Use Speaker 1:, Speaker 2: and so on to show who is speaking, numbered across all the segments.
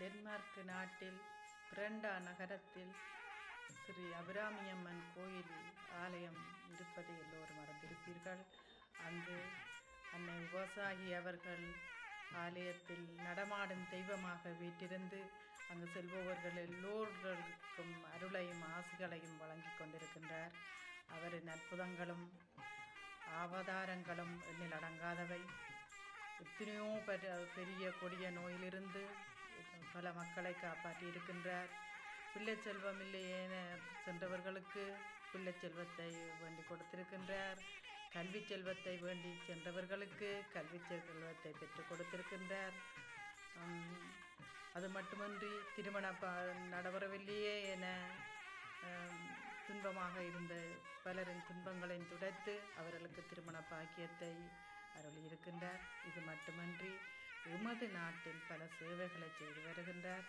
Speaker 1: Denmark நாட்டில் பிரண்டா நகரத்தில் ஸ்ரீ அபிராமியம்மன் கோயில் ஆலயம் இருப்பதை எல்லோரும் அறிந்திருப்பீர்கள் அங்கு அன்னை விவசாயி அவர்கள் ஆலயத்தில் நடமாடும் தெய்வமாக வீற்றிருந்து அங்கு செல்பவர்கள் எல்லோர்களுக்கும் அருளையும் ஆசிகளையும் வழங்கி கொண்டிருக்கின்றார் அவரின் அற்புதங்களும் அவதாரங்களும் எண்ணில் அடங்காதவை எத்தனையோ பெரிய பெரிய கொடிய நோயிலிருந்து பல மக்களை காப்பாற்றி இருக்கின்றார் பிள்ளை செல்வம் இல்லையே என சென்றவர்களுக்கு பிள்ளை செல்வத்தை வேண்டி கொடுத்திருக்கின்றார் கல்வி செல்வத்தை வேண்டி சென்றவர்களுக்கு கல்வி செல்வத்தை பெற்றுக் கொடுத்திருக்கின்றார் உம், அது மட்டுமன்றி திருமண ப நடைபெறவில்லையே என உம், துன்பமாக இருந்த பலரின் துன்பங்களையும் துடைத்து அவர்களுக்கு திருமண பாக்கியத்தை அருளி இருக்கின்றார் இது மட்டுமன்றி எமது நாட்டில் பல சேவைகளை செய்து வருகின்றார்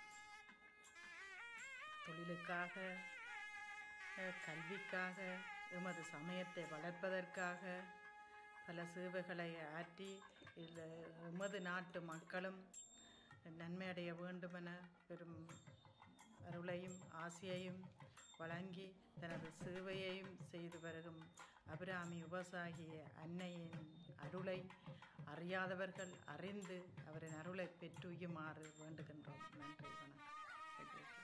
Speaker 1: தொழிலுக்காக அஹ், கல்விக்காக எமது சமயத்தை வளர்ப்பதற்காக பல சேவைகளை ஆற்றி இல்லை எமது நாட்டு மக்களும் நன்மையடைய வேண்டுமென பெரும் அருளையும் ஆசையையும் வழங்கி தனது சேவையையும் செய்து வருகும் அபிராமி உபசாகிய அன்னையின் அருளை அறியாதவர்கள் அறிந்து அவரின் அருளை பெற்றுயுமாறு வேண்டுகின்றோம் நன்றி வணக்கம்